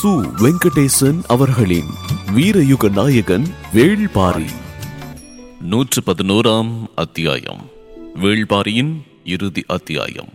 சு வெங்கடேசன் அவர்களின் வீரயுக நாயகன் வேள்பாரி நூற்று பதினோராம் அத்தியாயம் வேள்பாரியின் இறுதி அத்தியாயம்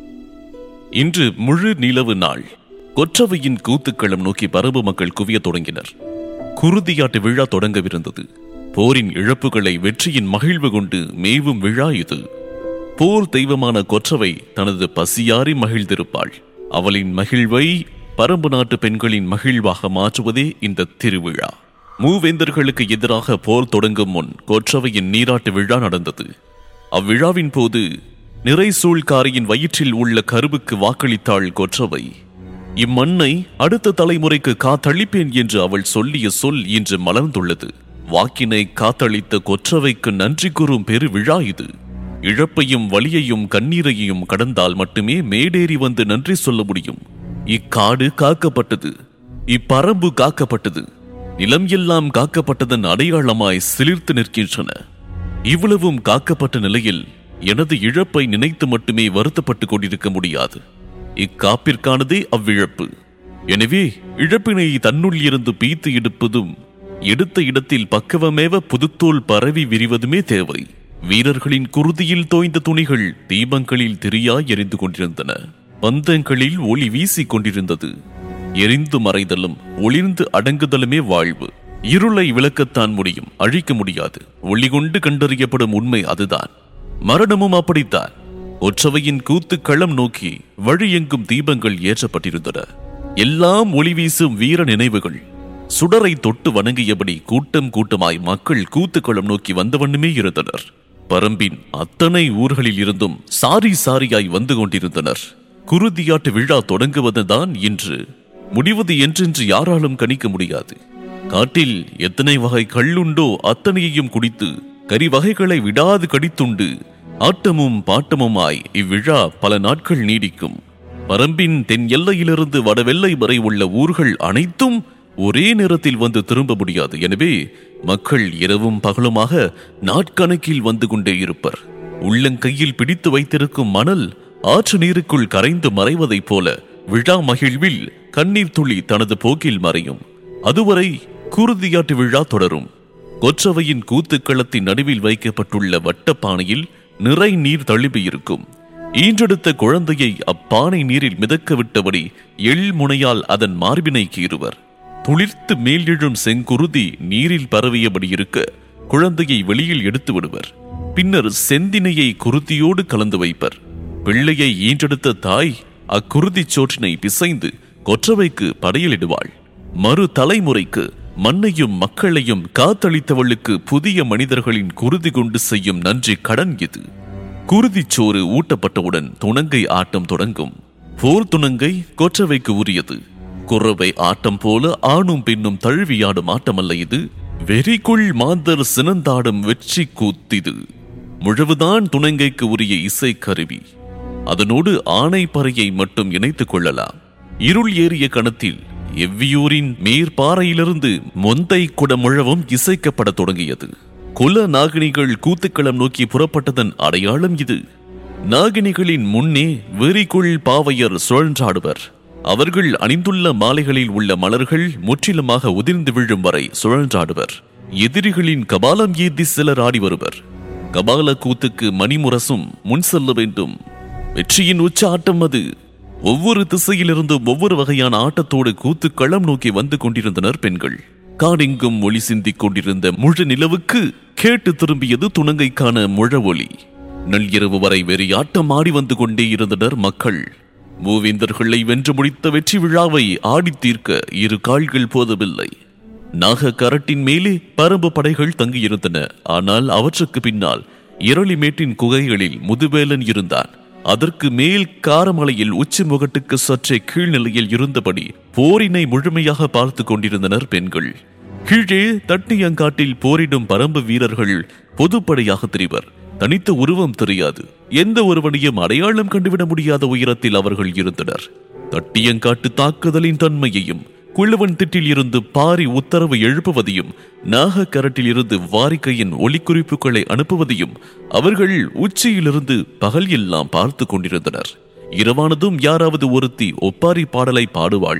இன்று முழு நிலவு நாள் கொற்றவையின் கூத்துக்களம் நோக்கி பரபு மக்கள் குவியத் தொடங்கினர் குருதியாட்டு விழா தொடங்கவிருந்தது போரின் இழப்புகளை வெற்றியின் மகிழ்வு கொண்டு மேவும் விழா இது போர் தெய்வமான கொற்றவை தனது பசியாரி மகிழ்ந்திருப்பாள் அவளின் மகிழ்வை பரம்பு நாட்டு பெண்களின் மகிழ்வாக மாற்றுவதே இந்த திருவிழா மூவேந்தர்களுக்கு எதிராக போர் தொடங்கும் முன் கொற்றவையின் நீராட்டு விழா நடந்தது அவ்விழாவின் போது நிறை சூழ்காரியின் வயிற்றில் உள்ள கருவுக்கு வாக்களித்தாள் கொற்றவை இம்மண்ணை அடுத்த தலைமுறைக்கு காத்தளிப்பேன் என்று அவள் சொல்லிய சொல் இன்று மலர்ந்துள்ளது வாக்கினை காத்தளித்த கொற்றவைக்கு நன்றி கூறும் பெரு விழா இது இழப்பையும் வலியையும் கண்ணீரையும் கடந்தால் மட்டுமே மேடேறி வந்து நன்றி சொல்ல முடியும் இக்காடு காக்கப்பட்டது இப்பரம்பு காக்கப்பட்டது நிலம் எல்லாம் காக்கப்பட்டதன் அடையாளமாய் சிலிர்த்து நிற்கின்றன இவ்வளவும் காக்கப்பட்ட நிலையில் எனது இழப்பை நினைத்து மட்டுமே வருத்தப்பட்டுக் கொண்டிருக்க முடியாது இக்காப்பிற்கானதே அவ்விழப்பு எனவே இழப்பினை தன்னுள் இருந்து பீத்து எடுப்பதும் எடுத்த இடத்தில் பக்கவமேவ புதுத்தோல் பரவி விரிவதுமே தேவை வீரர்களின் குருதியில் தோய்ந்த துணிகள் தீபங்களில் திரியாய் எரிந்து கொண்டிருந்தன பந்தங்களில் ஒளி வீசிக் கொண்டிருந்தது எரிந்து மறைதலும் ஒளிர்ந்து அடங்குதலுமே வாழ்வு இருளை விளக்கத்தான் முடியும் அழிக்க முடியாது ஒளி கொண்டு கண்டறியப்படும் உண்மை அதுதான் மரணமும் அப்படித்தான் ஒற்றவையின் கூத்து களம் நோக்கி வழியெங்கும் தீபங்கள் ஏற்றப்பட்டிருந்தன எல்லாம் ஒளி வீசும் வீர நினைவுகள் சுடரை தொட்டு வணங்கியபடி கூட்டம் கூட்டமாய் மக்கள் கூத்துக்களம் நோக்கி வந்தவண்ணமே இருந்தனர் பரம்பின் அத்தனை ஊர்களில் இருந்தும் சாரி சாரியாய் வந்து கொண்டிருந்தனர் குருதியாட்டு விழா தொடங்குவதுதான் இன்று முடிவது என்றென்று யாராலும் கணிக்க முடியாது காட்டில் எத்தனை வகை கள்ளுண்டோ அத்தனையையும் குடித்து கறி வகைகளை விடாது கடித்துண்டு ஆட்டமும் பாட்டமுமாய் இவ்விழா பல நாட்கள் நீடிக்கும் பரம்பின் தென் எல்லையிலிருந்து வடவெல்லை வரை உள்ள ஊர்கள் அனைத்தும் ஒரே நேரத்தில் வந்து திரும்ப முடியாது எனவே மக்கள் இரவும் பகலுமாக நாட்கணக்கில் வந்து கொண்டே இருப்பர் உள்ளங்கையில் பிடித்து வைத்திருக்கும் மணல் ஆற்று நீருக்குள் கரைந்து மறைவதைப் போல விழா மகிழ்வில் கண்ணீர் துளி தனது போக்கில் மறையும் அதுவரை குருதியாட்டு விழா தொடரும் கொற்றவையின் கூத்துக்களத்தின் நடுவில் வைக்கப்பட்டுள்ள வட்டப்பானையில் நிறை நீர் தழுவி இருக்கும் ஈன்றெடுத்த குழந்தையை அப்பானை நீரில் மிதக்க விட்டபடி எள் முனையால் அதன் மார்பினை கீறுவர் துளிர்த்து மேலெழும் செங்குருதி நீரில் பரவியபடி இருக்க குழந்தையை வெளியில் எடுத்து விடுவர் பின்னர் செந்தினையை குருதியோடு கலந்து வைப்பர் பிள்ளையை ஈன்றெடுத்த தாய் அக்குருதிச் சோற்றினை பிசைந்து கொற்றவைக்கு படையலிடுவாள் மறு தலைமுறைக்கு மண்ணையும் மக்களையும் காத்தளித்தவளுக்கு புதிய மனிதர்களின் குருதி கொண்டு செய்யும் நன்றி கடன் இது குருதிச்சோறு ஊட்டப்பட்டவுடன் துணங்கை ஆட்டம் தொடங்கும் போர் துணங்கை கொற்றவைக்கு உரியது குறவை ஆட்டம் போல ஆணும் பெண்ணும் தழுவியாடும் ஆட்டமல்ல இது வெறிக்குள் மாந்தர் சினந்தாடும் வெற்றி கூத்திது முழுவுதான் துணங்கைக்கு உரிய இசை கருவி அதனோடு ஆணை பறையை மட்டும் இணைத்துக் கொள்ளலாம் இருள் ஏறிய கணத்தில் எவ்வியூரின் மேற்பாறையிலிருந்து மொந்தை குடமுழவும் இசைக்கப்படத் தொடங்கியது குல நாகினிகள் கூத்துக்களம் நோக்கி புறப்பட்டதன் அடையாளம் இது நாகினிகளின் முன்னே வெறிக்குள் பாவையர் சுழன்றாடுவர் அவர்கள் அணிந்துள்ள மாலைகளில் உள்ள மலர்கள் முற்றிலுமாக உதிர்ந்து விழும் வரை சுழன்றாடுவர் எதிரிகளின் கபாலம் ஏந்தி சிலர் ஆடி வருவர் கபால கூத்துக்கு மணிமுரசும் முன் செல்ல வேண்டும் வெற்றியின் உச்ச ஆட்டம் அது ஒவ்வொரு திசையிலிருந்தும் ஒவ்வொரு வகையான ஆட்டத்தோடு கூத்து களம் நோக்கி வந்து கொண்டிருந்தனர் பெண்கள் காடெங்கும் ஒளி சிந்திக் கொண்டிருந்த முழு நிலவுக்கு கேட்டு திரும்பியது துணங்கைக்கான முழ ஒளி நள்ளிரவு வரை வெறி ஆட்டம் ஆடி வந்து கொண்டே இருந்தனர் மக்கள் மூவேந்தர்களை வென்று முடித்த வெற்றி விழாவை ஆடித் தீர்க்க இரு கால்கள் போதவில்லை நாக கரட்டின் மேலே பரம்பு படைகள் தங்கியிருந்தன ஆனால் அவற்றுக்கு பின்னால் இரளிமேட்டின் குகைகளில் முதுவேலன் இருந்தான் அதற்கு மேல் காரமலையில் உச்சி முகட்டுக்கு சற்றே கீழ்நிலையில் இருந்தபடி போரினை முழுமையாக பார்த்து கொண்டிருந்தனர் பெண்கள் கீழே தட்டியங்காட்டில் போரிடும் பரம்பு வீரர்கள் பொதுப்படையாக தெரிவர் தனித்த உருவம் தெரியாது எந்த ஒருவனையும் அடையாளம் கண்டுவிட முடியாத உயரத்தில் அவர்கள் இருந்தனர் தட்டியங்காட்டு தாக்குதலின் தன்மையையும் குழுவன் திட்டில் இருந்து பாரி உத்தரவு எழுப்புவதையும் நாகக்கரட்டில் இருந்து வாரிக்கையின் ஒலிக்குறிப்புகளை அனுப்புவதையும் அவர்கள் உச்சியிலிருந்து பகல் எல்லாம் பார்த்து கொண்டிருந்தனர் இரவானதும் யாராவது ஒருத்தி ஒப்பாரி பாடலை பாடுவாள்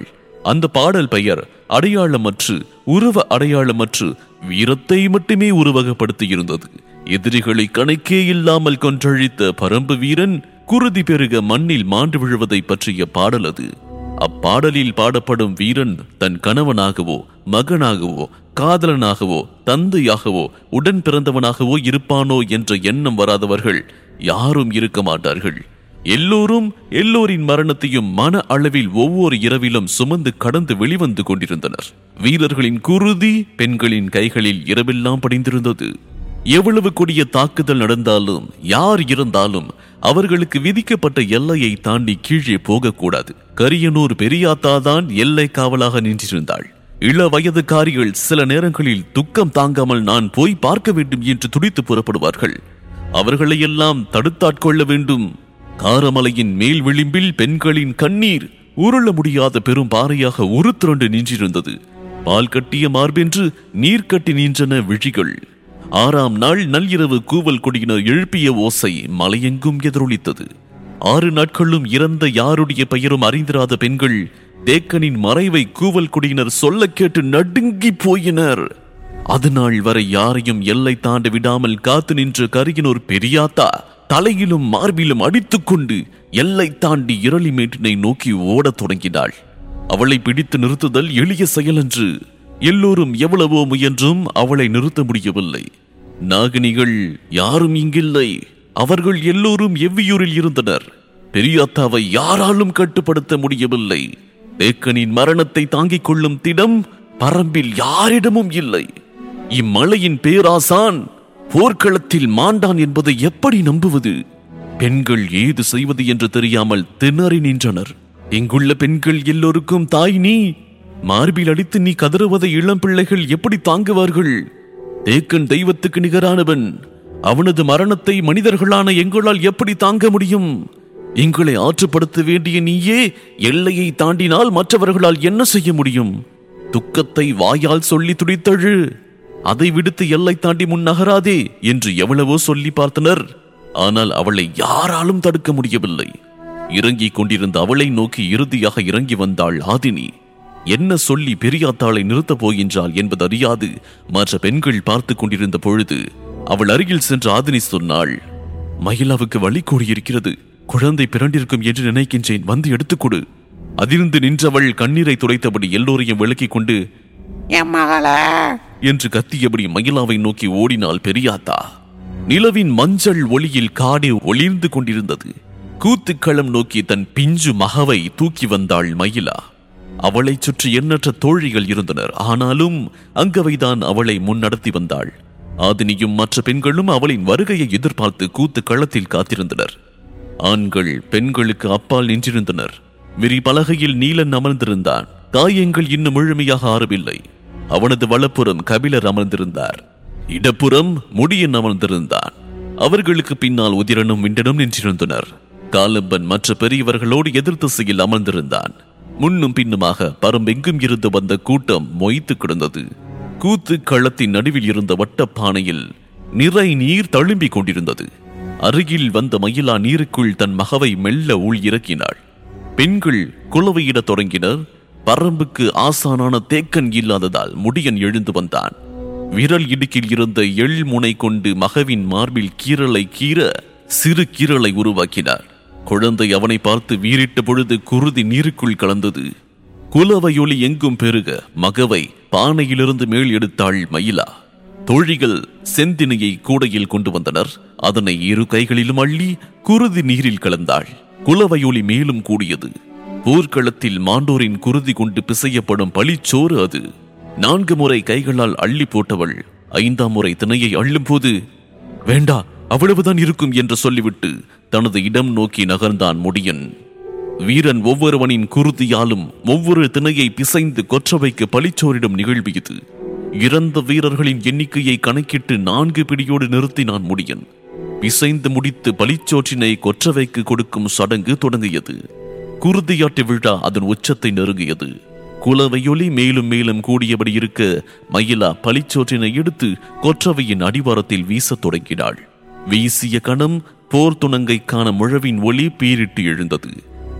அந்த பாடல் பெயர் அடையாளமற்று உருவ அடையாளமற்று வீரத்தை மட்டுமே உருவகப்படுத்தி இருந்தது எதிரிகளை கணக்கே இல்லாமல் கொன்றழித்த பரம்பு வீரன் குருதி பெருக மண்ணில் மாண்டு விழுவதை பற்றிய பாடல் அது அப்பாடலில் பாடப்படும் வீரன் தன் கணவனாகவோ மகனாகவோ காதலனாகவோ தந்தையாகவோ உடன் பிறந்தவனாகவோ இருப்பானோ என்ற எண்ணம் வராதவர்கள் யாரும் இருக்க மாட்டார்கள் எல்லோரும் எல்லோரின் மரணத்தையும் மன அளவில் ஒவ்வொரு இரவிலும் சுமந்து கடந்து வெளிவந்து கொண்டிருந்தனர் வீரர்களின் குருதி பெண்களின் கைகளில் இரவெல்லாம் படிந்திருந்தது எவ்வளவு கொடிய தாக்குதல் நடந்தாலும் யார் இருந்தாலும் அவர்களுக்கு விதிக்கப்பட்ட எல்லையை தாண்டி கீழே போகக்கூடாது கரியனூர் பெரியாத்தா தான் எல்லை காவலாக நின்றிருந்தாள் இள வயதுக்காரிகள் சில நேரங்களில் துக்கம் தாங்காமல் நான் போய் பார்க்க வேண்டும் என்று துடித்து புறப்படுவார்கள் அவர்களை எல்லாம் தடுத்தாட்கொள்ள வேண்டும் காரமலையின் மேல் விளிம்பில் பெண்களின் கண்ணீர் உருள முடியாத பெரும் பாறையாக உருத்திரண்டு நின்றிருந்தது பால் கட்டிய மார்பென்று நீர் கட்டி நின்றன விழிகள் ஆறாம் நாள் நள்ளிரவு கூவல் கொடியினர் எழுப்பிய ஓசை மலையெங்கும் எதிரொலித்தது ஆறு நாட்களும் இறந்த யாருடைய பெயரும் அறிந்திராத பெண்கள் தேக்கனின் மறைவை கூவல் குடியினர் சொல்ல கேட்டு நடுங்கி போயினர் அதுநாள் வரை யாரையும் எல்லை தாண்ட விடாமல் காத்து நின்ற கரியினோர் பெரியாத்தா தலையிலும் மார்பிலும் அடித்துக்கொண்டு எல்லை தாண்டி இரளிமேட்டினை நோக்கி ஓடத் தொடங்கினாள் அவளை பிடித்து நிறுத்துதல் எளிய செயலன்று எல்லோரும் எவ்வளவோ முயன்றும் அவளை நிறுத்த முடியவில்லை நாகினிகள் யாரும் இங்கில்லை அவர்கள் எல்லோரும் எவ்வியூரில் இருந்தனர் பெரியாத்தாவை யாராலும் கட்டுப்படுத்த முடியவில்லை தேக்கனின் மரணத்தை தாங்கிக் கொள்ளும் திடம் பரம்பில் யாரிடமும் இல்லை இம்மலையின் பேராசான் போர்க்களத்தில் மாண்டான் என்பதை எப்படி நம்புவது பெண்கள் ஏது செய்வது என்று தெரியாமல் திணறி நின்றனர் இங்குள்ள பெண்கள் எல்லோருக்கும் தாய் நீ மார்பில் அடித்து நீ கதறுவதை இளம் பிள்ளைகள் எப்படி தாங்குவார்கள் தேக்கன் தெய்வத்துக்கு நிகரானவன் அவனது மரணத்தை மனிதர்களான எங்களால் எப்படி தாங்க முடியும் எங்களை ஆற்றுப்படுத்த வேண்டிய நீயே எல்லையை தாண்டினால் மற்றவர்களால் என்ன செய்ய முடியும் துக்கத்தை வாயால் சொல்லி துடித்தழு அதை விடுத்து எல்லை தாண்டி முன் நகராதே என்று எவ்வளவோ சொல்லி பார்த்தனர் ஆனால் அவளை யாராலும் தடுக்க முடியவில்லை இறங்கிக் கொண்டிருந்த அவளை நோக்கி இறுதியாக இறங்கி வந்தாள் ஆதினி என்ன சொல்லி பெரியாத்தாளை நிறுத்தப் போகின்றாள் என்பது அறியாது மற்ற பெண்கள் பார்த்து கொண்டிருந்த பொழுது அவள் அருகில் சென்ற ஆதினி சொன்னாள் மயிலாவுக்கு வழி கூடியிருக்கிறது குழந்தை பிறண்டிருக்கும் என்று நினைக்கின்றேன் வந்து எடுத்துக்கொடு அதிர்ந்து நின்றவள் கண்ணீரை துடைத்தபடி எல்லோரையும் விளக்கிக் கொண்டு என் மகளே என்று கத்தியபடி மயிலாவை நோக்கி ஓடினாள் பெரியாத்தா நிலவின் மஞ்சள் ஒளியில் காடே ஒளிர்ந்து கொண்டிருந்தது கூத்துக்களம் நோக்கி தன் பிஞ்சு மகவை தூக்கி வந்தாள் மயிலா அவளைச் சுற்றி எண்ணற்ற தோழிகள் இருந்தனர் ஆனாலும் அங்கவைதான் அவளை முன்னடத்தி வந்தாள் ஆதினியும் மற்ற பெண்களும் அவளின் வருகையை எதிர்பார்த்து கூத்து களத்தில் காத்திருந்தனர் ஆண்கள் பெண்களுக்கு அப்பால் நின்றிருந்தனர் விரி பலகையில் நீலன் அமர்ந்திருந்தான் காயங்கள் இன்னும் முழுமையாக ஆறவில்லை அவனது வலப்புறம் கபிலர் அமர்ந்திருந்தார் இடப்புறம் முடியன் அமர்ந்திருந்தான் அவர்களுக்கு பின்னால் உதிரனும் விண்டனும் நின்றிருந்தனர் காலம்பன் மற்ற பெரியவர்களோடு எதிர் திசையில் அமர்ந்திருந்தான் முன்னும் பின்னுமாக பரம்பெங்கும் இருந்து வந்த கூட்டம் மொய்த்து கிடந்தது கூத்து களத்தின் நடுவில் இருந்த வட்டப்பானையில் நிறை நீர் தழும்பிக் கொண்டிருந்தது அருகில் வந்த மயிலா நீருக்குள் தன் மகவை மெல்ல உள் இறக்கினாள் பெண்கள் குலவையிடத் தொடங்கினர் பரம்புக்கு ஆசானான தேக்கன் இல்லாததால் முடியன் எழுந்து வந்தான் விரல் இடுக்கில் இருந்த எள் முனை கொண்டு மகவின் மார்பில் கீறலை கீற சிறு கீறலை உருவாக்கினார் குழந்தை அவனை பார்த்து வீறிட்ட பொழுது குருதி நீருக்குள் கலந்தது குலவையொலி எங்கும் பெருக மகவை பானையிலிருந்து மேல் எடுத்தாள் மயிலா தோழிகள் செந்தினையை கூடையில் கொண்டு வந்தனர் அதனை இரு கைகளிலும் அள்ளி குருதி நீரில் கலந்தாள் குலவையொலி மேலும் கூடியது போர்க்களத்தில் மாண்டோரின் குருதி கொண்டு பிசையப்படும் பழிச்சோறு அது நான்கு முறை கைகளால் அள்ளி போட்டவள் ஐந்தாம் முறை திணையை அள்ளும் போது வேண்டா அவ்வளவுதான் இருக்கும் என்று சொல்லிவிட்டு தனது இடம் நோக்கி நகர்ந்தான் முடியன் வீரன் ஒவ்வொருவனின் குருதியாலும் ஒவ்வொரு திணையை பிசைந்து கொற்றவைக்கு பழிச்சோரிடும் நிகழ்வு இது இறந்த வீரர்களின் எண்ணிக்கையை கணக்கிட்டு நான்கு பிடியோடு நிறுத்தினான் முடியன் பிசைந்து முடித்து பழிச்சோற்றினை கொற்றவைக்கு கொடுக்கும் சடங்கு தொடங்கியது குருதியாட்டு விழா அதன் உச்சத்தை நெருங்கியது குலவையொலி மேலும் மேலும் கூடியபடி இருக்க மயிலா பழிச்சோற்றினை எடுத்து கொற்றவையின் அடிவாரத்தில் வீசத் தொடங்கினாள் வீசிய கணம் போர் துணங்கைக்கான முழவின் ஒளி பீரிட்டு எழுந்தது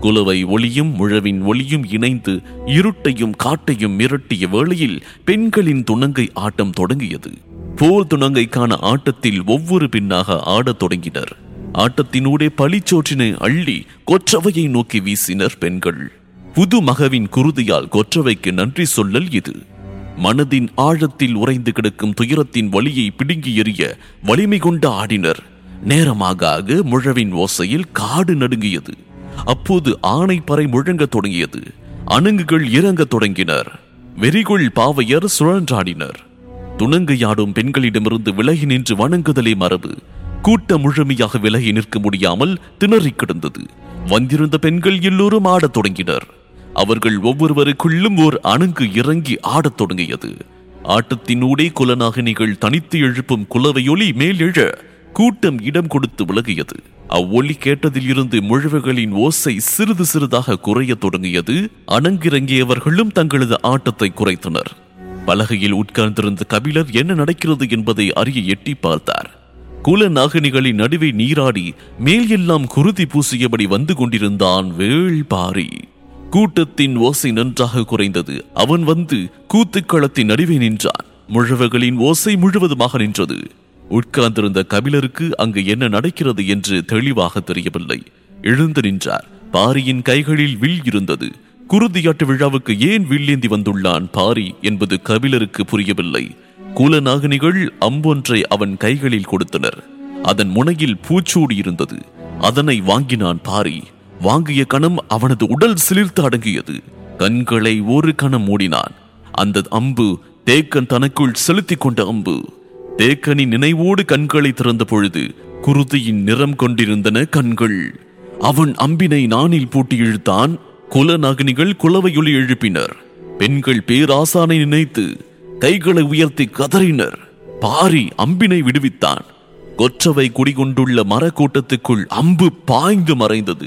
குலவை ஒளியும் முழவின் ஒளியும் இணைந்து இருட்டையும் காட்டையும் மிரட்டிய வேளையில் பெண்களின் துணங்கை ஆட்டம் தொடங்கியது போர் துணங்கைக்கான ஆட்டத்தில் ஒவ்வொரு பின்னாக ஆடத் தொடங்கினர் ஆட்டத்தினூடே பழிச்சோற்றினை அள்ளி கொற்றவையை நோக்கி வீசினர் பெண்கள் புது மகவின் குருதியால் கொற்றவைக்கு நன்றி சொல்லல் இது மனதின் ஆழத்தில் உறைந்து கிடக்கும் துயரத்தின் வலியை பிடுங்கி எறிய வலிமை கொண்டு ஆடினர் நேரமாக ஆக முழவின் ஓசையில் காடு நடுங்கியது அப்போது ஆணை பறை முழங்கத் தொடங்கியது அணங்குகள் இறங்கத் தொடங்கினர் வெறிகுள் பாவையர் சுழன்றாடினர் துணங்கையாடும் பெண்களிடமிருந்து விலகி நின்று வணங்குதலே மரபு கூட்டம் முழுமையாக விலகி நிற்க முடியாமல் திணறிக் கிடந்தது வந்திருந்த பெண்கள் எல்லோரும் ஆடத் தொடங்கினர் அவர்கள் ஒவ்வொருவருக்குள்ளும் ஓர் அணங்கு இறங்கி ஆடத் தொடங்கியது ஆட்டத்தினூடே குலநாகினிகள் தனித்து எழுப்பும் குலவையொலி மேல் எழ கூட்டம் இடம் கொடுத்து விலகியது அவ்வொலி கேட்டதில் இருந்து முழுவுகளின் ஓசை சிறிது சிறிதாக குறையத் தொடங்கியது அணங்கிறங்கியவர்களும் தங்களது ஆட்டத்தை குறைத்தனர் பலகையில் உட்கார்ந்திருந்த கபிலர் என்ன நடக்கிறது என்பதை அறிய எட்டி பார்த்தார் குல நாகினிகளின் நடுவே நீராடி மேல் எல்லாம் குருதி பூசியபடி வந்து கொண்டிருந்தான் வேள்பாரி கூட்டத்தின் ஓசை நன்றாக குறைந்தது அவன் வந்து கூத்துக்களத்தின் நடுவே நின்றான் முழவகளின் ஓசை முழுவதுமாக நின்றது உட்கார்ந்திருந்த கபிலருக்கு அங்கு என்ன நடக்கிறது என்று தெளிவாக தெரியவில்லை எழுந்து நின்றார் பாரியின் கைகளில் வில் இருந்தது குருதியாட்டு விழாவுக்கு ஏன் வில்லேந்தி வந்துள்ளான் பாரி என்பது கபிலருக்கு புரியவில்லை குலநாகினிகள் அம்பொன்றை அவன் கைகளில் கொடுத்தனர் அதன் முனையில் பூச்சூடி இருந்தது அதனை வாங்கினான் பாரி வாங்கிய கணம் அவனது உடல் சிலிர்த்து அடங்கியது கண்களை ஒரு கணம் மூடினான் அந்த அம்பு தேக்கன் தனக்குள் செலுத்திக் கொண்ட அம்பு தேக்கனின் நினைவோடு கண்களை திறந்த பொழுது குருதியின் நிறம் கொண்டிருந்தன கண்கள் அவன் அம்பினை நானில் பூட்டி இழுத்தான் குலநாகினிகள் குலவையொலி எழுப்பினர் பெண்கள் பேராசானை நினைத்து கைகளை உயர்த்தி கதறினர் பாரி அம்பினை விடுவித்தான் கொற்றவை குடிகொண்டுள்ள மரக்கூட்டத்துக்குள் அம்பு பாய்ந்து மறைந்தது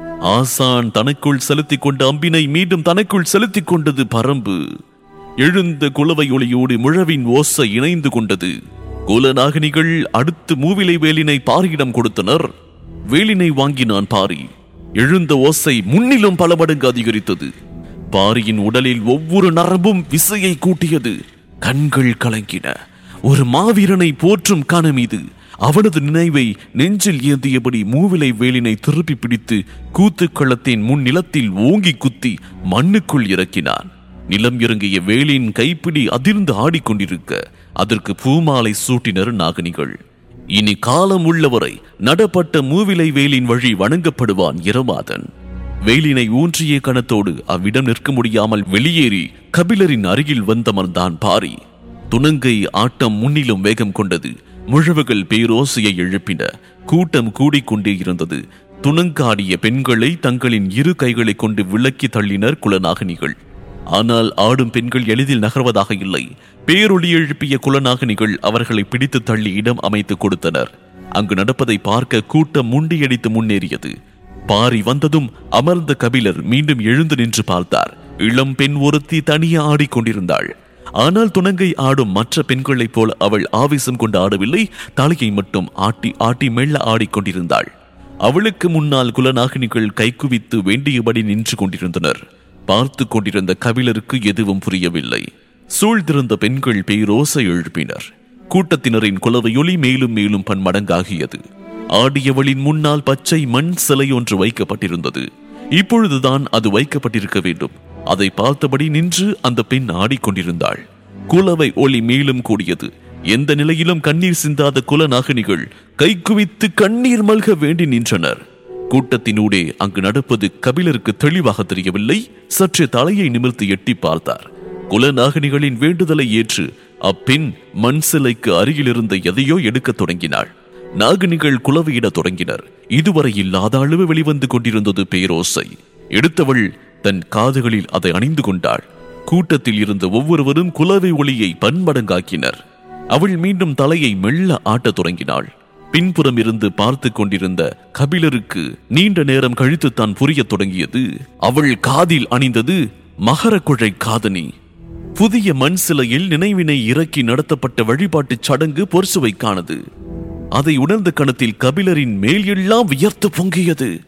ஆசான் தனக்குள் செலுத்திக் கொண்ட அம்பினை மீண்டும் தனக்குள் செலுத்திக் கொண்டது பரம்பு எழுந்த குலவை ஒளியோடு முழவின் ஓசை இணைந்து கொண்டது குலநாகினிகள் அடுத்து மூவிலை வேலினை பாரியிடம் கொடுத்தனர் வேலினை வாங்கினான் பாரி எழுந்த ஓசை முன்னிலும் பல மடங்கு அதிகரித்தது பாரியின் உடலில் ஒவ்வொரு நரம்பும் விசையை கூட்டியது கண்கள் கலங்கின ஒரு மாவீரனை போற்றும் கணம் இது அவனது நினைவை நெஞ்சில் ஏந்தியபடி மூவிலை வேலினை திருப்பி பிடித்து கூத்துக்களத்தின் முன் நிலத்தில் ஓங்கி குத்தி மண்ணுக்குள் இறக்கினான் நிலம் இறங்கிய வேலின் கைப்பிடி அதிர்ந்து ஆடிக்கொண்டிருக்க அதற்கு பூமாலை சூட்டினர் நாகனிகள் இனி காலம் உள்ளவரை நடப்பட்ட மூவிலை வேலின் வழி வணங்கப்படுவான் இரமாதன் வேலினை ஊன்றிய கணத்தோடு அவ்விடம் நிற்க முடியாமல் வெளியேறி கபிலரின் அருகில் வந்தமர்ந்தான் பாரி துணங்கை ஆட்டம் முன்னிலும் வேகம் கொண்டது முழவுகள் பேரோசையை எழுப்பின கூட்டம் கூடிக்கொண்டே இருந்தது துணங்காடிய பெண்களை தங்களின் இரு கைகளை கொண்டு விலக்கி தள்ளினர் குலநாகினிகள் ஆனால் ஆடும் பெண்கள் எளிதில் நகர்வதாக இல்லை பேரொளி எழுப்பிய குலநாகினிகள் அவர்களை பிடித்து தள்ளி இடம் அமைத்து கொடுத்தனர் அங்கு நடப்பதை பார்க்க கூட்டம் முண்டியடித்து முன்னேறியது பாரி வந்ததும் அமர்ந்த கபிலர் மீண்டும் எழுந்து நின்று பார்த்தார் இளம் பெண் ஒருத்தி தனியே ஆடிக்கொண்டிருந்தாள் ஆனால் துணங்கை ஆடும் மற்ற பெண்களைப் போல் அவள் ஆவேசம் கொண்டு ஆடவில்லை தலையை மட்டும் ஆட்டி ஆட்டி மெல்ல ஆடிக்கொண்டிருந்தாள் அவளுக்கு முன்னால் குலநாகினிகள் கைக்குவித்து வேண்டியபடி நின்று கொண்டிருந்தனர் பார்த்து கொண்டிருந்த கபிலருக்கு எதுவும் புரியவில்லை சூழ்ந்திருந்த பெண்கள் பேரோசை எழுப்பினர் கூட்டத்தினரின் குலவையொலி மேலும் மேலும் பன்மடங்காகியது ஆடியவளின் முன்னால் பச்சை மண் சிலை ஒன்று வைக்கப்பட்டிருந்தது இப்பொழுதுதான் அது வைக்கப்பட்டிருக்க வேண்டும் அதை பார்த்தபடி நின்று அந்த பெண் ஆடிக்கொண்டிருந்தாள் குலவை ஒளி மேலும் கூடியது எந்த நிலையிலும் கண்ணீர் சிந்தாத குலநாகினிகள் கைக்குவித்து கண்ணீர் மல்க வேண்டி நின்றனர் கூட்டத்தினூடே அங்கு நடப்பது கபிலருக்கு தெளிவாக தெரியவில்லை சற்று தலையை நிமிர்த்தி எட்டி பார்த்தார் குலநாகினிகளின் வேண்டுதலை ஏற்று அப்பெண் மண் சிலைக்கு அருகில் இருந்த எதையோ எடுக்கத் தொடங்கினாள் நாகினிகள் குலவையிடத் தொடங்கினர் இதுவரை இல்லாத அளவு வெளிவந்து கொண்டிருந்தது பேரோசை எடுத்தவள் தன் காதுகளில் அதை அணிந்து கொண்டாள் கூட்டத்தில் இருந்த ஒவ்வொருவரும் குலவை ஒளியை பன்மடங்காக்கினர் அவள் மீண்டும் தலையை மெல்ல ஆட்டத் தொடங்கினாள் பின்புறம் இருந்து பார்த்து கொண்டிருந்த கபிலருக்கு நீண்ட நேரம் கழித்து தான் புரியத் தொடங்கியது அவள் காதில் அணிந்தது மகரக்குழை காதணி புதிய மண் சிலையில் நினைவினை இறக்கி நடத்தப்பட்ட வழிபாட்டுச் சடங்கு பொர்சுவைக்கானது அதை உணர்ந்த கணத்தில் கபிலரின் மேல் எல்லாம் வியர்த்து பொங்கியது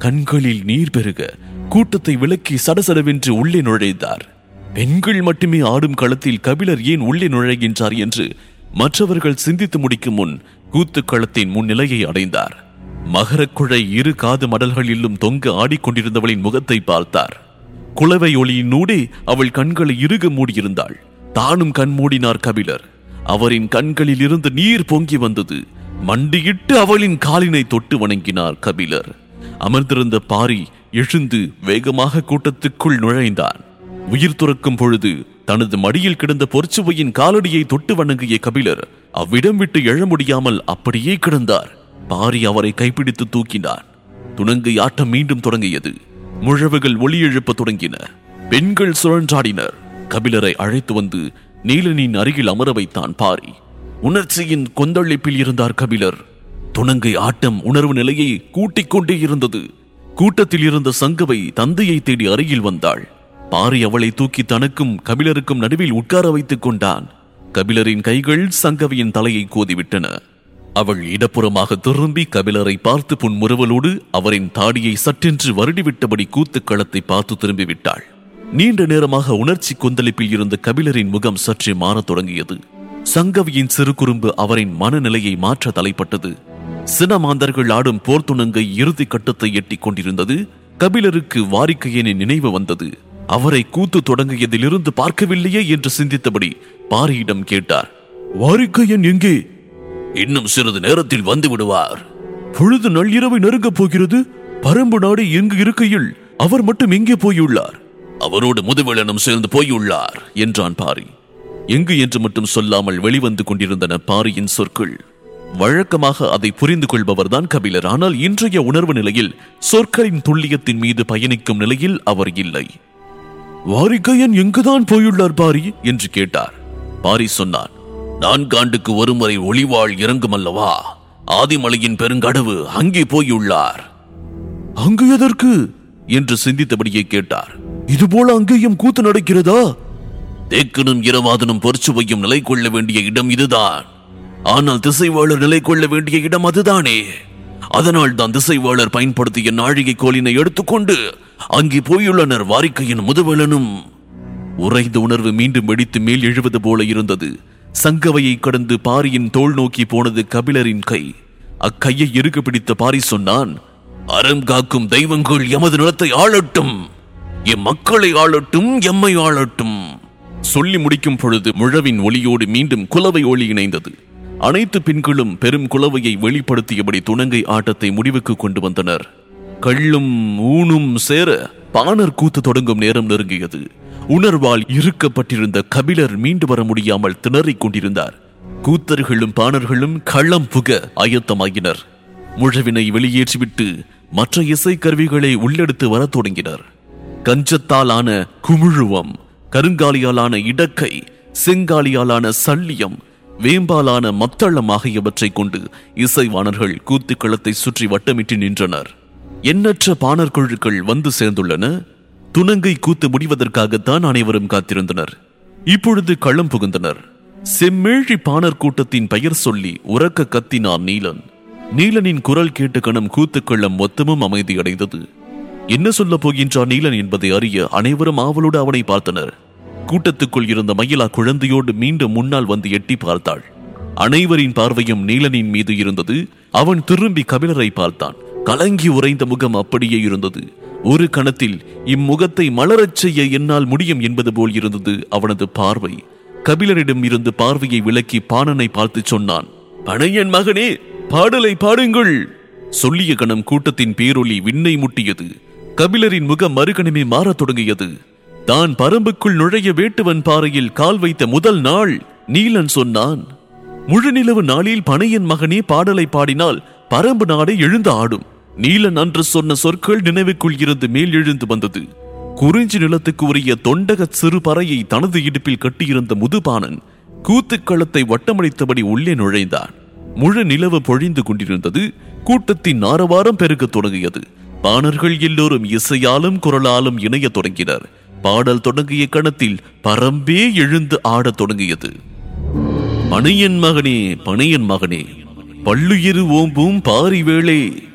கண்களில் நீர் பெருக கூட்டத்தை விலக்கி சடசடவென்று உள்ளே நுழைந்தார் பெண்கள் மட்டுமே ஆடும் களத்தில் கபிலர் ஏன் உள்ளே நுழைகின்றார் என்று மற்றவர்கள் சிந்தித்து முடிக்கும் முன் கூத்துக்களத்தின் முன்னிலையை அடைந்தார் மகரக்குழை இரு காது மடல்களிலும் தொங்க ஆடிக்கொண்டிருந்தவளின் முகத்தை பார்த்தார் குளவை ஒளியினூடே அவள் கண்களை இறுக மூடியிருந்தாள் தானும் கண் மூடினார் கபிலர் அவரின் கண்களில் இருந்து நீர் பொங்கி வந்தது மண்டியிட்டு அவளின் காலினை தொட்டு வணங்கினார் கபிலர் அமர்ந்திருந்த பாரி எழுந்து வேகமாக கூட்டத்துக்குள் நுழைந்தான் உயிர் துறக்கும் பொழுது தனது மடியில் கிடந்த பொற்சுவையின் காலடியை தொட்டு வணங்கிய கபிலர் அவ்விடம் விட்டு எழ முடியாமல் அப்படியே கிடந்தார் பாரி அவரை கைப்பிடித்து தூக்கினார் துணங்கை ஆட்டம் மீண்டும் தொடங்கியது முழவுகள் ஒளி எழுப்பத் தொடங்கின பெண்கள் சுழன்றாடினர் கபிலரை அழைத்து வந்து நீலனின் அருகில் அமர வைத்தான் பாரி உணர்ச்சியின் கொந்தளிப்பில் இருந்தார் கபிலர் துணங்கை ஆட்டம் உணர்வு நிலையை கூட்டிக் கொண்டே இருந்தது கூட்டத்தில் இருந்த சங்கவை தந்தையை தேடி அருகில் வந்தாள் பாரி அவளை தூக்கி தனக்கும் கபிலருக்கும் நடுவில் உட்கார வைத்துக் கொண்டான் கபிலரின் கைகள் சங்கவியின் தலையை கோதிவிட்டன அவள் இடப்புறமாக திரும்பி கபிலரை பார்த்து புன்முறுவலோடு அவரின் தாடியை சற்றென்று வருடிவிட்டபடி கூத்துக்களத்தை பார்த்து திரும்பிவிட்டாள் நீண்ட நேரமாக உணர்ச்சி கொந்தளிப்பில் இருந்த கபிலரின் முகம் சற்றே மாறத் தொடங்கியது சங்கவியின் சிறு குறும்பு அவரின் மனநிலையை மாற்ற தலைப்பட்டது சினமாந்தர்கள் ஆடும் போர்த்துணங்கை இறுதி கட்டத்தை எட்டிக் கொண்டிருந்தது கபிலருக்கு வாரிக்கையனின் நினைவு வந்தது அவரை கூத்து தொடங்கியதிலிருந்து பார்க்கவில்லையே என்று சிந்தித்தபடி பாரியிடம் கேட்டார் வாரிக்கையன் எங்கே இன்னும் சிறிது நேரத்தில் வந்து விடுவார் பொழுது நள்ளிரவை நெருங்கப் போகிறது பரம்பு நாடு எங்கு இருக்கையில் அவர் மட்டும் எங்கே போயுள்ளார் அவரோடு முதுவெளனும் சேர்ந்து போயுள்ளார் என்றான் பாரி எங்கு என்று மட்டும் சொல்லாமல் வெளிவந்து கொண்டிருந்தன பாரியின் சொற்கள் வழக்கமாக அதை புரிந்து கொள்பவர்தான் கபிலர் ஆனால் இன்றைய உணர்வு நிலையில் சொற்களின் துல்லியத்தின் மீது பயணிக்கும் நிலையில் அவர் இல்லை வாரிக்கையன் எங்குதான் போயுள்ளார் பாரி என்று கேட்டார் பாரி சொன்னான் நான்காண்டுக்கு ஒருமுறை ஒளிவாள் இறங்கும் அல்லவா ஆதிமலையின் பெருங்கடவு அங்கே போயுள்ளார் அங்கு எதற்கு என்று சிந்தித்தபடியே கேட்டார் இதுபோல அங்கேயும் கூத்து நடக்கிறதா தேக்கனும் இரவாதனும் பொற்சுவையும் நிலை கொள்ள வேண்டிய இடம் இதுதான் ஆனால் திசைவாளர் நிலை கொள்ள வேண்டிய இடம் அதுதானே அதனால் தான் திசைவாளர் பயன்படுத்திய நாழிகை கோலினை எடுத்துக்கொண்டு அங்கே போயுள்ளனர் வாரிக்கையின் முதுவலனும் உறைந்த உணர்வு மீண்டும் வெடித்து மேல் எழுவது போல இருந்தது சங்கவையை கடந்து பாரியின் தோள் நோக்கி போனது கபிலரின் கை அக்கையை இறுக பிடித்த பாரி சொன்னான் அறம் காக்கும் தெய்வங்கள் எமது நிலத்தை ஆளட்டும் எம் மக்களை ஆளட்டும் எம்மை ஆளட்டும் சொல்லி முடிக்கும் பொழுது முழவின் ஒளியோடு மீண்டும் குலவை ஒளி இணைந்தது அனைத்து பெண்களும் பெரும் குலவையை வெளிப்படுத்தியபடி துணங்கை ஆட்டத்தை முடிவுக்கு கொண்டு வந்தனர் கள்ளும் ஊனும் சேர பாணர் கூத்து தொடங்கும் நேரம் நெருங்கியது உணர்வால் இருக்கப்பட்டிருந்த கபிலர் மீண்டு வர முடியாமல் திணறிக் கொண்டிருந்தார் கூத்தர்களும் பாணர்களும் களம் புக ஆயத்தமாகினர் முழவினை வெளியேற்றிவிட்டு மற்ற இசைக்கருவிகளை உள்ளெடுத்து வரத் தொடங்கினர் கஞ்சத்தாலான குமிழுவம் கருங்காலியாலான இடக்கை செங்காலியாலான சல்லியம் வேம்பாலான மத்தளம் ஆகியவற்றைக் கொண்டு இசைவாணர்கள் கூத்துக்களத்தை சுற்றி வட்டமிட்டு நின்றனர் எண்ணற்ற பாணர் குழுக்கள் வந்து சேர்ந்துள்ளன துணங்கை கூத்து முடிவதற்காகத்தான் அனைவரும் காத்திருந்தனர் இப்பொழுது களம் புகுந்தனர் செம்மேழி பாணர் கூட்டத்தின் பெயர் சொல்லி உறக்க கத்தினான் நீலன் நீலனின் குரல் கேட்டு கணம் கூத்துக்களம் மொத்தமும் அமைதியடைந்தது என்ன சொல்லப் போகின்றான் நீலன் என்பதை அறிய அனைவரும் ஆவலோடு அவனை பார்த்தனர் கூட்டத்துக்குள் இருந்த மயிலா குழந்தையோடு மீண்டும் முன்னால் வந்து எட்டி பார்த்தாள் அனைவரின் பார்வையும் நீலனின் மீது இருந்தது அவன் திரும்பி கபிலரை பார்த்தான் கலங்கி உறைந்த முகம் அப்படியே இருந்தது ஒரு கணத்தில் இம்முகத்தை மலரச் செய்ய என்னால் முடியும் என்பது போல் இருந்தது அவனது பார்வை கபிலரிடம் இருந்து பார்வையை விலக்கி பாணனை பார்த்து சொன்னான் பனையன் மகனே பாடலை பாடுங்கள் சொல்லிய கணம் கூட்டத்தின் பேரொலி விண்ணை முட்டியது கபிலரின் முகம் மறுகணமே மாறத் தொடங்கியது தான் பரம்புக்குள் நுழைய வேட்டுவன் பாறையில் கால் வைத்த முதல் நாள் நீலன் சொன்னான் முழுநிலவு நாளில் பனையன் மகனே பாடலை பாடினால் பரம்பு நாடே எழுந்து ஆடும் நீலன் அன்று சொன்ன சொற்கள் நினைவுக்குள் இருந்து மேல் எழுந்து வந்தது குறிஞ்சி நிலத்துக்கு உரிய தொண்டக சிறு பறையை தனது இடுப்பில் கட்டியிருந்த முதுபானன் கூத்துக்களத்தை வட்டமடித்தபடி உள்ளே நுழைந்தான் முழு நிலவு பொழிந்து கொண்டிருந்தது கூட்டத்தின் ஆரவாரம் பெருகத் தொடங்கியது பாணர்கள் எல்லோரும் இசையாலும் குரலாலும் இணையத் தொடங்கினர் பாடல் தொடங்கிய கணத்தில் பரம்பே எழுந்து ஆடத் தொடங்கியது பனையன் மகனே பனையன் மகனே பள்ளுயிரு ஓம்பும் பாரி வேளே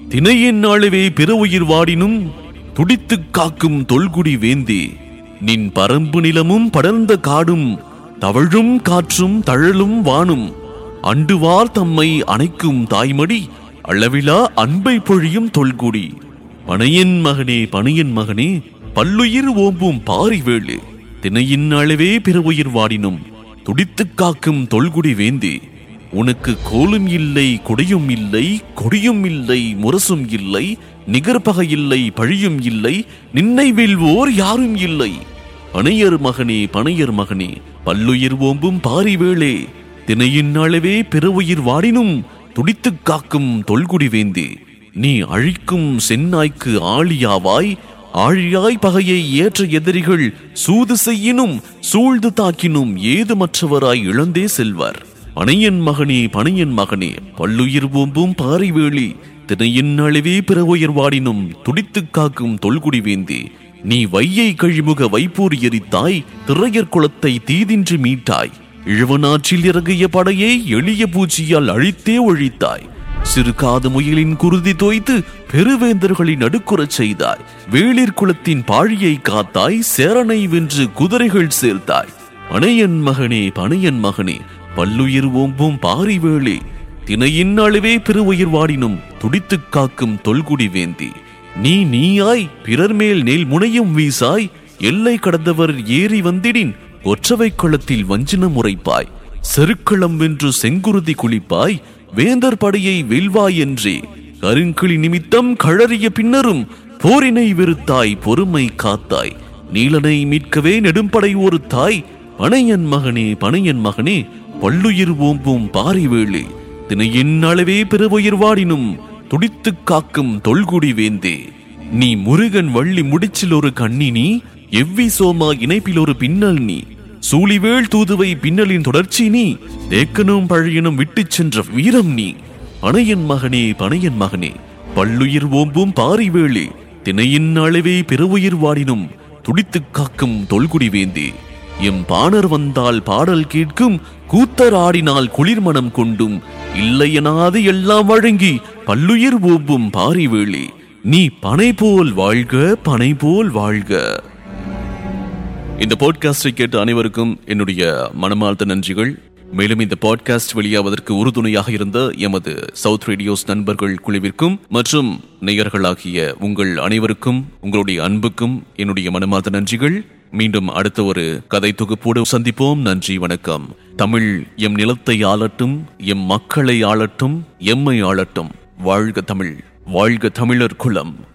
தினையின் நாளவே பிற உயிர் வாடினும் துடித்துக் காக்கும் தொல்குடி வேந்தே நின் பரம்பு நிலமும் படர்ந்த காடும் தவழும் காற்றும் தழலும் வானும் அண்டுவார் தம்மை அணைக்கும் தாய்மடி அளவிலா அன்பை பொழியும் தொல்குடி பனையன் மகனே பனையன் மகனே பல்லுயிர் ஓம்பும் பாரிவேளு தினையின் அளவே பிற உயிர் வாடினும் துடித்துக் காக்கும் தொல்குடி வேந்தே உனக்கு கோலும் இல்லை கொடியும் இல்லை கொடியும் இல்லை முரசும் இல்லை நிகர்பகை இல்லை பழியும் இல்லை நின்னை வெல்வோர் யாரும் இல்லை பனையர் மகனே பனையர் மகனே பல்லுயிர் ஓம்பும் பாரிவேளே தினையின் அளவே பிற உயிர் வாடினும் துடித்துக் காக்கும் தொல்குடி வேந்தே நீ அழிக்கும் செந்நாய்க்கு ஆழியாவாய் ஆழியாய் பகையை ஏற்ற எதிரிகள் சூது செய்யினும் சூழ்ந்து தாக்கினும் ஏதுமற்றவராய் இழந்தே செல்வார் பனையன் மகனே பனையன் மகனே பல்லுயிர் ஓம்பும் பாறைவேளி தினையின் அளவே பிற உயிர் வாடினும் துடித்துக் காக்கும் தொல்குடி வேந்தே நீ வையை கழிமுக வைப்பூர் எரித்தாய் திரையர் குலத்தை தீதின்றி மீட்டாய் இழுவனாற்றில் இறங்கிய படையை எளிய பூச்சியால் அழித்தே ஒழித்தாய் சிறு காது முயலின் குருதி தோய்த்து பெருவேந்தர்களை நடுக்குறச் செய்தாய் வேளிர் குலத்தின் பாழியை காத்தாய் சேரனை வென்று குதிரைகள் சேர்த்தாய் பனையன் மகனே பனையன் மகனே பல்லுயிர் ஓம்பும் பாரிவேளே தினையின் அளவே பிற உயிர் வாடினும் துடித்துக் காக்கும் தொல்குடி வேந்தி நீ நீயாய் பிறர் மேல் நெல் முனையும் வீசாய் எல்லை கடந்தவர் ஏறி வந்திடின் ஒற்றவை களத்தில் வஞ்சினம் உரைப்பாய் செருக்களம் வென்று செங்குருதி குளிப்பாய் வேந்தர் படையை வெல்வாய் என்றே கருங்கிளி நிமித்தம் கழறிய பின்னரும் போரினை வெறுத்தாய் பொறுமை காத்தாய் நீலனை மீட்கவே நெடும்படை ஒரு தாய் பனையன் மகனே பனையன் மகனே பல்லுயிர் ஓம்பும் பாரிவேளே தினையின் அளவே பிறவுயிர் வாடினும் துடித்துக் காக்கும் தொல்குடி வேந்தே நீ முருகன் வள்ளி முடிச்சில் ஒரு கண்ணி நீ எவ்வி சோமா இணைப்பில் ஒரு பின்னல் நீ சூழிவேள் தூதுவை பின்னலின் தொடர்ச்சி நீ தேக்கனும் பழையனும் விட்டுச் சென்ற வீரம் நீ பனையன் மகனே பனையன் மகனே பல்லுயிர் ஓம்பும் பாரிவேளே தினையின் அளவே பிறவுயிர் வாடினும் துடித்துக் காக்கும் தொல்குடி வேந்தே எம் பாணர் வந்தால் பாடல் கேட்கும் கூத்தர் ஆடினால் குளிர்மணம் கொண்டும் இல்லையனாது எல்லாம் வழங்கி பல்லுயிர் ஓம்பும் பாரிவேளே நீ பனை போல் வாழ்க பனை போல் வாழ்க இந்த பாட்காஸ்டை கேட்ட அனைவருக்கும் என்னுடைய மனமார்ந்த நன்றிகள் மேலும் இந்த பாட்காஸ்ட் வெளியாவதற்கு உறுதுணையாக இருந்த எமது சவுத் ரேடியோஸ் நண்பர்கள் குழுவிற்கும் மற்றும் நேயர்களாகிய உங்கள் அனைவருக்கும் உங்களுடைய அன்புக்கும் என்னுடைய மனமார்ந்த நன்றிகள் மீண்டும் அடுத்த ஒரு கதை தொகுப்போடு சந்திப்போம் நன்றி வணக்கம் தமிழ் எம் நிலத்தை ஆளட்டும் எம் மக்களை ஆளட்டும் எம்மை ஆளட்டும் வாழ்க தமிழ் வாழ்க தமிழர் குலம்